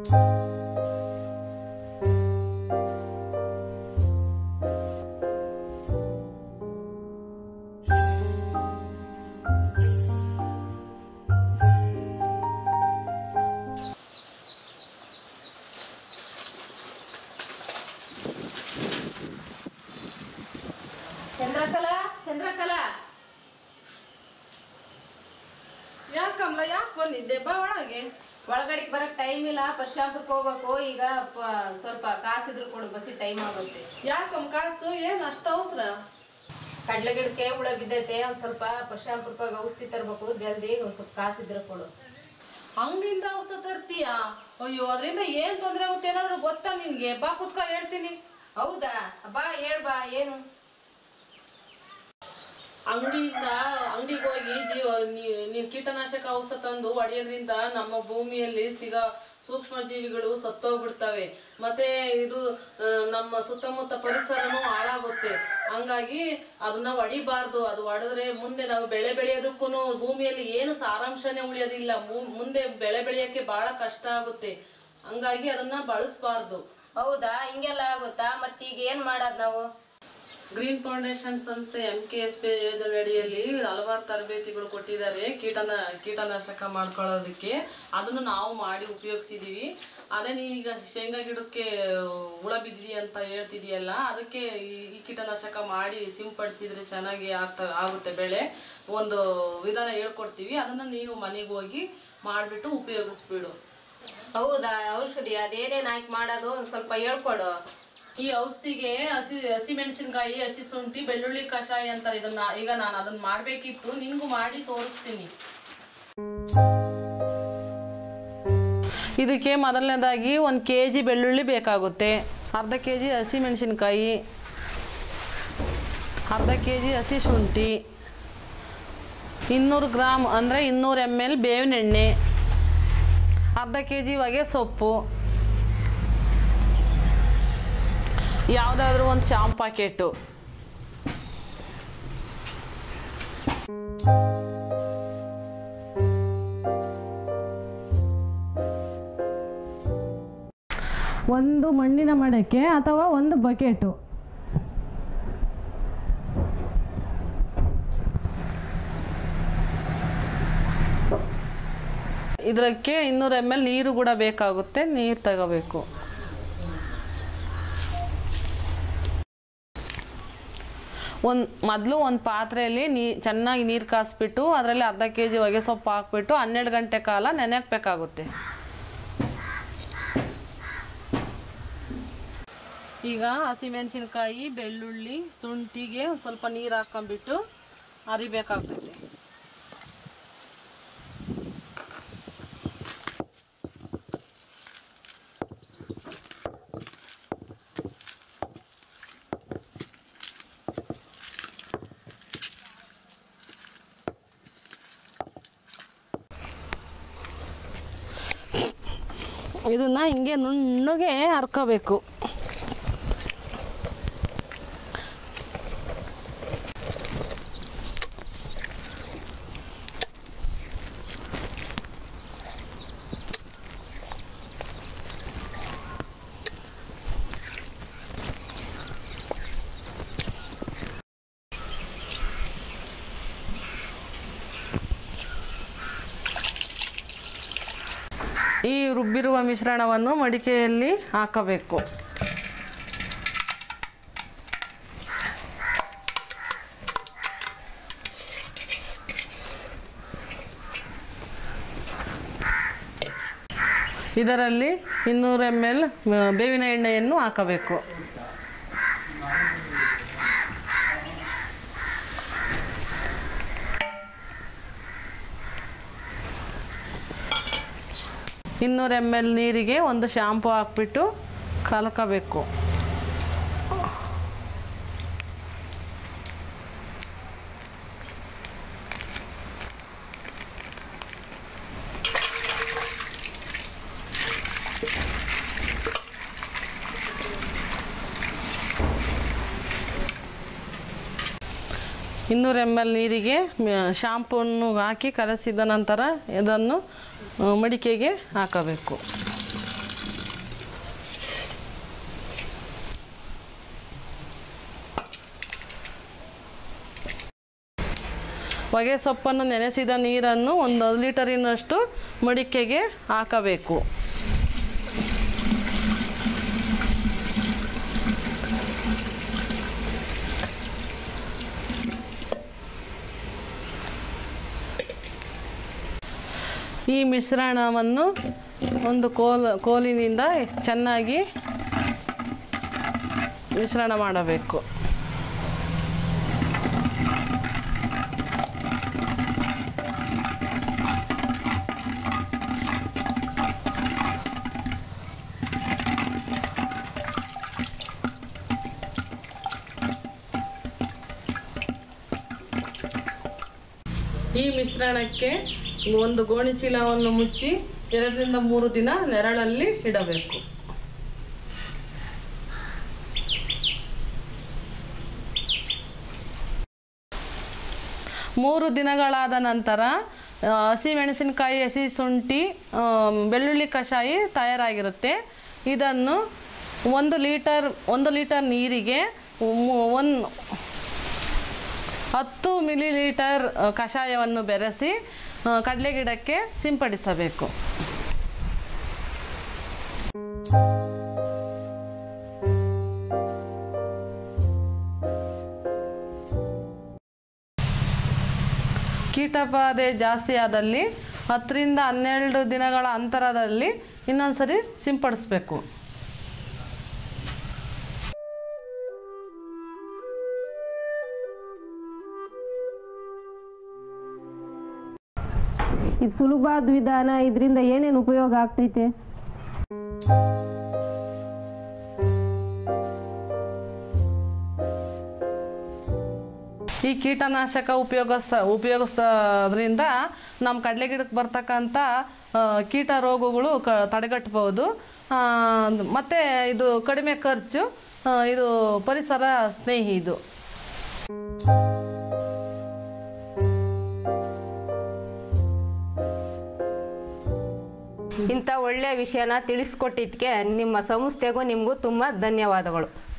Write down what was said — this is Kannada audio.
ಚಂದ್ರಕಲಾ ಚಂದ್ರಕಲಾ ಯಾಕಮ್ಲ ಯಾಕೆ ಬಂದಿದ್ದೆ ಬಾ ಒಳಗೆ ಒಳಗಡೆಗೆ ಬರಕ್ ಟೈಮ್ ಇಲ್ಲ ಪಶ್ಚಾಂಪುರಕ್ಕೆ ಹೋಗ್ಬೇಕು ಈಗ ಪ- ಸ್ವಲ್ಪ ಕಾಸಿದ್ರು ಕೊಡು ಬಸ್ಸಿ ಟೈಮ್ ಆಗುತ್ತೆ ಯಾಕಮ್ಮ ಕಾಸು ಏನು ಅಷ್ಟು ಅವಸರ ಕಡ್ಲೆ ಗಿಡಕ್ಕೆ ಹುಳ ಬಿದ್ದೈತೆ ಒಂದ್ ಸ್ವಲ್ಪ ಪಶ್ಚಾಂಪುರಕ್ಕೆ ಹೋಗಿ ಔಷಧಿ ತರ್ಬೇಕು ಜಲ್ದಿ ಒಂದ್ ಸ್ವಲ್ಪ ಕಾಸಿದ್ರೆ ಕೊಡು ಅಂಗಡಿಯಿಂದ ಔಷಧ ತರ್ತೀಯಾ ಅಯ್ಯೋ ಅದರಿಂದ ಏನ್ ತೊಂದರೆ ಆಗುತ್ತೆ ಏನಾದ್ರು ಗೊತ್ತಾ ನಿನ್ಗೆ ಬಾ ಕುತ್ಕ ಹೇಳ್ತೀನಿ ಹೌದಾ ಬಾ ಹೇಳ್ ಬಾ ಏನು ಅಂಗಡಿಯಿಂದ ಅಂಗಡಿಗೆ ಹೋಗಿ ಜೀವ ನೀ- ನೀನ್ ಕೀಟನಾಶಕ ಔಷಧ ತಂದು ಹೊಡೆಯೋದ್ರಿಂದ ನಮ್ಮ ಭೂಮಿಯಲ್ಲಿ ಸಿಗೋ ಸೂಕ್ಷ್ಮ ಜೀವಿಗಳು ಸತ್ತೋಗ್ಬಿಡ್ತವೆ ಮತ್ತೆ ಇದು ಆ, ನಮ್ಮ ಸುತ್ತಮುತ್ತ ಪರಿಸರನೂ ಹಾಳಾಗುತ್ತೆ ಹಂಗಾಗಿ ಅದನ್ನ ಹೊಡಿಬಾರ್ದು ಅದು ಹೊಡೆದ್ರೆ ಮುಂದೆ ನಾವು ಬೆಳೆ ಬೆಳೆಯೋದಕ್ಕೂ ಭೂಮಿಯಲ್ಲಿ ಏನು ಸಾರಾಂಶನೇ ಉಳಿಯೋದಿಲ್ಲ ಮು- ಮುಂದೆ ಬೆಳೆ ಬೆಳೆಯಕ್ಕೆ ಬಹಳ ಕಷ್ಟ ಆಗುತ್ತೆ ಹಂಗಾಗಿ ಅದನ್ನ ಬಳಸಬಾರ್ದು ಹೌದಾ ಹಿಂಗೆಲ್ಲ ಆಗುತ್ತಾ ಮತ್ತೀಗ ಏನ್ ಮಾಡೋದ್ ನಾವು ಗ್ರೀನ್ ಫೌಂಡೇಶನ್ ಸಂಸ್ಥೆ ಎಂ ಕೆ ಎಸ್ ಪಿ ಯೋಜನೆಯಡಿಯಲ್ಲಿ ಹಲವಾರು ತರಬೇತಿಗಳು ಕೊಟ್ಟಿದ್ದಾರೆ ಕೀಟನ ಕೀಟನಾಶಕ ಮಾಡ್ಕೊಳ್ಳೋದಕ್ಕೆ ಅದನ್ನು ನಾವು ಮಾಡಿ ಉಪಯೋಗಿಸಿದೀವಿ ಅದೇ ನೀವೀಗ ಶೇಂಗಾ ಗಿಡಕ್ಕೆ ಹುಳ ಬಿದ್ದಿದೆ ಅಂತ ಹೇಳ್ತಿದೀಯಲ್ಲ ಅದಕ್ಕೆ ಈ- ಈ ಕೀಟನಾಶಕ ಮಾಡಿ ಸಿಂಪಡಿಸಿದ್ರೆ ಚೆನ್ನಾಗಿ ಆಗ್ತಾ ಆಗುತ್ತೆ ಬೆಳೆ ಒಂದು ವಿಧಾನ ಹೇಳ್ಕೊಡ್ತೀವಿ ಅದನ್ನ ನೀವು ಮನೆಗೆ ಹೋಗಿ ಮಾಡಿಬಿಟ್ಟು ಉಪಯೋಗಿಸ್ಬಿಡು ಹೌದಾ ಔಷಧಿ ಅದೇನೇನ್ ಹಾಕಿ ಮಾಡೋದು ಒಂದ್ ಸ್ವಲ್ಪ ಹೇಳ್ಕೊಡು ಈ ಔಷಧಿಗೆ ಹಸಿ ಹಸಿ ಮೆಣಸಿನಕಾಯಿ ಹಸಿ ಶುಂಠಿ ಬೆಳ್ಳುಳ್ಳಿ ಕಷಾಯ ಅಂತ ಇದನ್ನ ಈಗ ನಾನು ಅದನ್ನ ಮಾಡ್ಬೇಕಿತ್ತು ನಿನ್ಗೂ ಮಾಡಿ ತೋರಿಸ್ತೀನಿ ಇದಕ್ಕೆ ಮೊದಲನೇದಾಗಿ ಒಂದು ಕೆ ಜಿ ಬೆಳ್ಳುಳ್ಳಿ ಬೇಕಾಗುತ್ತೆ ಅರ್ಧ ಕೆ ಜಿ ಹಸಿ ಮೆಣಸಿನ್ಕಾಯಿ ಅರ್ಧ ಕೆ ಜಿ ಹಸಿ ಶುಂಠಿ ಇನ್ನೂರು ಗ್ರಾಮ್ ಅಂದರೆ ಇನ್ನೂರು ಎಮ್ ಎಲ್ ಬೇವಿನ ಎಣ್ಣೆ ಅರ್ಧ ಕೆ ಜಿ ಹೊಗೆ ಸೊಪ್ಪು ಯಾವುದಾದ್ರೂ ಒಂದು ಶಾಂಪ್ ಪ್ಯಾಕೆಟು ಒಂದು ಮಣ್ಣಿನ ಮಡಕೆ ಅಥವಾ ಒಂದು ಬಕೆಟು ಇದಕ್ಕೆ ಇನ್ನೂರು ಎಮ್ ಎಲ್ ನೀರು ಕೂಡ ಬೇಕಾಗುತ್ತೆ ನೀರು ತಗೋಬೇಕು ಒಂದು ಮೊದಲು ಒಂದು ಪಾತ್ರೆಯಲ್ಲಿ ನೀ ಚೆನ್ನಾಗಿ ನೀರು ಕಾಸ್ಬಿಟ್ಟು ಅದರಲ್ಲಿ ಅರ್ಧ ಕೆ ಜಿ ಹೊಗೆ ಸೊಪ್ಪು ಹಾಕ್ಬಿಟ್ಟು ಹನ್ನೆರಡು ಗಂಟೆ ಕಾಲ ನೆನೆಹಾಕ್ಬೇಕಾಗುತ್ತೆ ಈಗ ಹಸಿಮೆಣಸಿನ್ಕಾಯಿ ಬೆಳ್ಳುಳ್ಳಿ ಶುಂಠಿಗೆ ಒಂದು ಸ್ವಲ್ಪ ನೀರು ಹಾಕೊಂಡ್ಬಿಟ್ಟು ಅರಿಬೇಕಾಗ್ತೈತೆ ಇದನ್ನ ಹಿಂಗೆ ನುಣ್ಣಗೆ ಹರ್ಕೋಬೇಕು ಈ ರುಬ್ಬಿರುವ ಮಿಶ್ರಣವನ್ನು ಮಡಿಕೆಯಲ್ಲಿ ಹಾಕಬೇಕು ಇದರಲ್ಲಿ ಇನ್ನೂರು ಎಮ್ ಎಲ್ ಬೇವಿನ ಎಣ್ಣೆಯನ್ನು ಹಾಕಬೇಕು ಇನ್ನೂರು ಎಮ್ ಎಲ್ ನೀರಿಗೆ ಒಂದು ಶಾಂಪು ಹಾಕ್ಬಿಟ್ಟು ಕಲಕಬೇಕು ಇನ್ನೂರು ಎಮ್ ಎಲ್ ನೀರಿಗೆ ಶಾಂಪೂನ್ನು ಹಾಕಿ ಕಲಸಿದ ನಂತರ ಇದನ್ನು ಆ, ಮಡಿಕೆಗೆ ಹಾಕಬೇಕು ಹೊಗೆ ಸೊಪ್ಪನ್ನು ನೆನೆಸಿದ ನೀರನ್ನು ಒಂದು ಲೀಟರಿನಷ್ಟು ಮಡಿಕೆಗೆ ಹಾಕಬೇಕು ಈ ಮಿಶ್ರಣವನ್ನು ಒಂದು ಕೋಲ್ ಕೋಲಿನಿಂದ ಚೆನ್ನಾಗಿ ಮಿಶ್ರಣ ಮಾಡಬೇಕು ಈ ಮಿಶ್ರಣಕ್ಕೆ ಒಂದು ಗೋಣಿ ಚೀಲವನ್ನು ಮುಚ್ಚಿ ಎರಡರಿಂದ ಮೂರು ದಿನ ನೆರಳಲ್ಲಿ ಇಡಬೇಕು ಮೂರು ದಿನಗಳಾದ ನಂತರ ಆ, ಹಸಿಮೆಣಸಿನಕಾಯಿ ಹಸಿ ಶುಂಠಿ ಆ, ಬೆಳ್ಳುಳ್ಳಿ ಕಷಾಯ ತಯಾರಾಗಿರುತ್ತೆ ಇದನ್ನು ಒಂದು ಲೀಟರ್ ಒಂದು ಲೀಟರ್ ನೀರಿಗೆ ಒಂದು ಹತ್ತು ಮಿಲಿ ಲೀಟರ್ ಆ, ಕಷಾಯವನ್ನು ಬೆರೆಸಿ ಆ, ಕಡಲೆ ಗಿಡಕ್ಕೆ ಸಿಂಪಡಿಸಬೇಕು ಕೀಟಬಾಧೆ ಜಾಸ್ತಿ ಆದಲ್ಲಿ ಹತ್ತರಿಂದ ಹನ್ನೆರಡು ದಿನಗಳ ಅಂತರದಲ್ಲಿ ಇನ್ನೊಂದ್ಸರಿ ಸಿಂಪಡಿಸ್ಬೇಕು ಇದು ಸುಲಭವಾದ ವಿಧಾನ ಇದರಿಂದ ಏನೇನು ಉಪಯೋಗ ಆಗ್ತೈತೆ ಈ ಕೀಟನಾಶಕ ಉಪಯೋಗಿಸ್ತಾ ಉಪಯೋಗಿಸೋದ್ರಿಂದ ನಮ್ಮ ಕಡಲೆ ಗಿಡಕ್ಕೆ ಬರ್ತಕ್ಕಂಥ ಆ, ಕೀಟ ರೋಗಗಳು ಕ ತಡೆಗಟ್ಟಬಹುದು ಆ, ಮತ್ತು ಇದು ಕಡಿಮೆ ಖರ್ಚು ಆ, ಇದು ಪರಿಸರ ಸ್ನೇಹಿ ಇದು ಇಂಥ ಒಳ್ಳೆಯ ವಿಷಯನ ತಿಳಿಸ್ಕೊಟ್ಟಿದ್ದಕ್ಕೆ ನಿಮ್ಮ ಸಂಸ್ಥೆಗೂ ನಿಮಗೂ ತುಂಬ ಧನ್ಯವಾದಗಳು